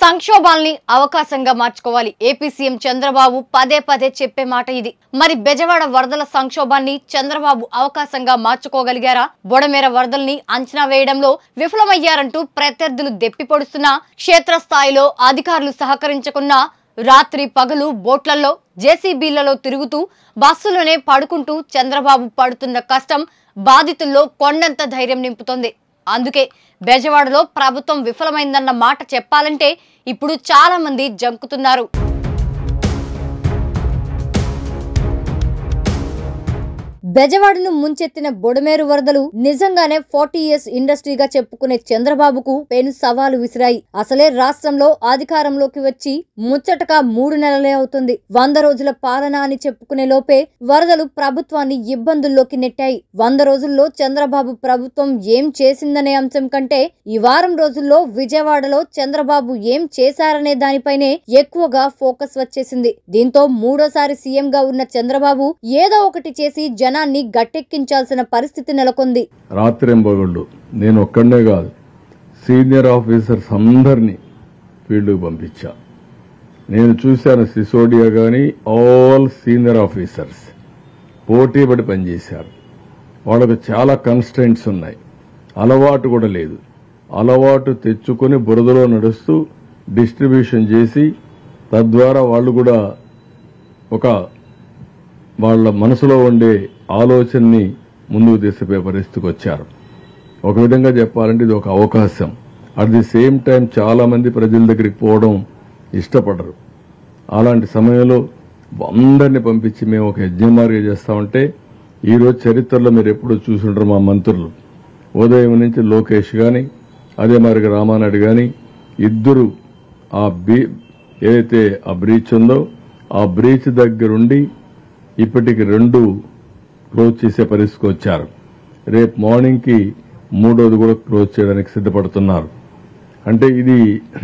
సంక్షోభాల్ని అవకాశంగా మార్చుకోవాలి AP CM Chandrababu పదే పదే చెప్పే మాట ఇది మరి బెజవాడ వరదల సంక్షోభాన్ని చంద్రబాబు అవకాశంగా మార్చుకోగలిగారా బొడమేర వరదల్ని అంచనా వేయడంలో విఫలమయ్యారంటూ ప్రత్యర్థులు దెప్పిపొడుస్తున్నా క్షేత్రస్థాయిలో అధికారులు సహకరించకున్నా రాత్రి పగలు బోట్లలో జేసీబీలలో తిరుగుతూ బస్సులోనే పడుకుంటూ చంద్రబాబు పడుతున్న కష్టం బాధితుల్లో కొండంత ధైర్యం నింపుతోంది అందుకే బెజవాడలో ప్రభుత్వం విఫలమైందన్న మాట చెప్పాలంటే ఇప్పుడు చాలా మంది జంకుతున్నారు బెజవాడను ముంచెత్తిన బొడమేరు వరదలు నిజంగానే ఫార్టీ ఇయర్స్ ఇండస్ట్రీగా చెప్పుకునే చంద్రబాబుకు పెను సవాలు విసిరాయి అసలే రాష్ట్రంలో అధికారంలోకి వచ్చి ముచ్చటగా మూడు నెలలే అవుతుంది వంద రోజుల పాలన అని చెప్పుకునే లోపే వరదలు ప్రభుత్వాన్ని ఇబ్బందుల్లోకి నెట్టాయి వంద రోజుల్లో చంద్రబాబు ప్రభుత్వం ఏం చేసిందనే అంశం కంటే ఈ వారం రోజుల్లో విజయవాడలో చంద్రబాబు ఏం చేశారనే దానిపైనే ఎక్కువగా ఫోకస్ వచ్చేసింది దీంతో మూడోసారి సీఎం గా ఉన్న చంద్రబాబు ఏదో ఒకటి చేసి జనాన్ని గట్టెక్కించాల్సిన పరిస్థితి నెలకొంది రాత్రింబగళ్ళు నేను ఒక్కడనే కాదు సీనియర్ ఆఫీసర్స్ అందరినీ ఫీల్డ్కి పంపించా నేను చూశాను సిసోడియా కానీ ఆల్ సీనియర్ ఆఫీసర్స్ పోటీపడి పనిచేశారు వాళ్ళకు చాలా కన్స్టెంట్స్ ఉన్నాయి అలవాటు కూడా లేదు అలవాటు తెచ్చుకొని బురదలో నడుస్తూ డిస్ట్రిబ్యూషన్ చేసి తద్వారా వాళ్ళు కూడా ఒక వాళ్ళ మనసులో ఉండే ఆలోచనని ముందుకు తీసుకుపోయే పరిస్థితికి వచ్చారు ఒక విధంగా చెప్పాలంటే ఇది ఒక అవకాశం అట్ ది సేమ్ టైం చాలా మంది ప్రజల దగ్గరికి పోవడం ఇష్టపడరు అలాంటి సమయంలో అందరిని పంపించి మేము ఒక యజ్ఞమార్గ చేస్తామంటే ఈరోజు చరిత్రలో మీరు ఎప్పుడు చూసుంటారు మా మంత్రులు ఉదయం నుంచి లోకేష్ గాని అదే మరి రామానాయుడు గాని ఇద్దరు ఆ బీ ఏదైతే ఆ బ్రీచ్ ఉందో ఆ బ్రీచ్ దగ్గరుండి ఇప్పటికి రెండు క్లోజ్ చేసే పరిస్థితికి వచ్చారు రేపు మార్నింగ్కి మూడోది కూడా క్లోజ్ చేయడానికి సిద్ధపడుతున్నారు అంటే ఇది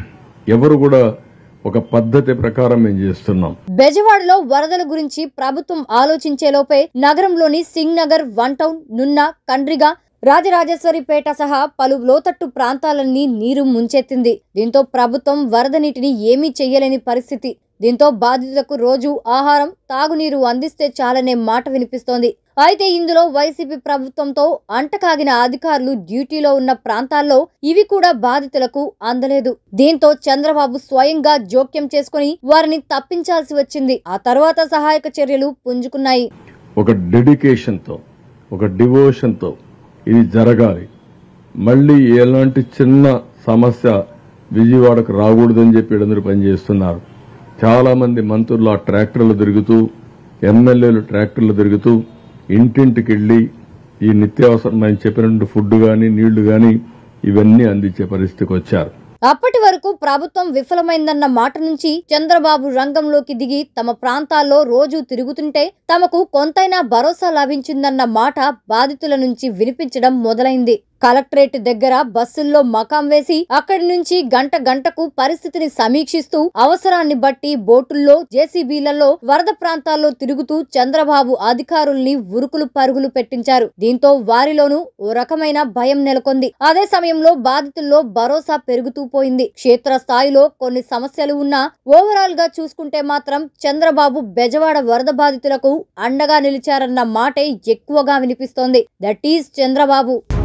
ఎవరు కూడా ఒక పద్ధతి ప్రకారం మేము చేస్తున్నాం బెజవాడలో వరదల గురించి ప్రభుత్వం ఆలోచించేలోపే నగరంలోని సింగ్ నగర్ వన్ టౌన్ నున్న కండ్రిగా రాజరాజేశ్వరిపేట సహా పలు లోతట్టు ప్రాంతాలన్నీ నీరు ముంచెత్తింది దీంతో ప్రభుత్వం వరద నీటిని ఏమీ చెయ్యలేని పరిస్థితి దీంతో బాధితులకు రోజు ఆహారం తాగునీరు అందిస్తే చాలనే మాట వినిపిస్తోంది అయితే ఇందులో వైసీపీ ప్రభుత్వంతో అంటకాగిన అధికారులు డ్యూటీలో ఉన్న ప్రాంతాల్లో ఇవి కూడా బాధితులకు అందలేదు దీంతో చంద్రబాబు స్వయంగా జోక్యం చేసుకుని వారిని తప్పించాల్సి వచ్చింది ఆ తర్వాత సహాయక చర్యలు పుంజుకున్నాయి ఒక డెడికేషన్తో ఒక డివోషన్తో ఇది జరగాలి మళ్ళీ ఎలాంటి చిన్న సమస్య విజయవాడకు రాకూడదని చెప్పి వీళ్ళందరూ పనిచేస్తున్నారు చాలా మంది మంత్రులు ఆ ట్రాక్టర్లు తిరుగుతూ ఎమ్మెల్యేలు ట్రాక్టర్లు తిరుగుతూ ఇంటింటికి వెళ్లి ఈ నిత్యావసరమైన చెప్పినట్టు ఫుడ్ గాని నీళ్లు గాని ఇవన్నీ అందించే పరిస్థితికి వచ్చారు అప్పటి వరకు ప్రభుత్వం విఫలమైందన్న మాట నుంచి చంద్రబాబు రంగంలోకి దిగి తమ ప్రాంతాల్లో రోజు తిరుగుతుంటే తమకు కొంతైనా భరోసా లభించిందన్న మాట బాధితుల నుంచి వినిపించడం మొదలైంది కలెక్టరేట్ దగ్గర బస్సుల్లో మకాం వేసి అక్కడి నుంచి గంట గంటకు పరిస్థితిని సమీక్షిస్తూ అవసరాన్ని బట్టి బోటుల్లో జేసీబీలలో వరద ప్రాంతాల్లో తిరుగుతూ చంద్రబాబు అధికారుల్ని ఉరుకులు పరుగులు పెట్టించారు దీంతో వారిలోనూ ఓ రకమైన భయం నెలకొంది అదే సమయంలో బాధితుల్లో భరోసా పెరుగుతూ పోయింది క్షేత్ర స్థాయిలో కొన్ని సమస్యలు ఉన్నా ఓవరాల్ గా చూసుకుంటే మాత్రం చంద్రబాబు బెజవాడ వరద బాధితులకు అండగా నిలిచారన్న మాటే ఎక్కువగా వినిపిస్తోంది దట్ ఈజ్ చంద్రబాబు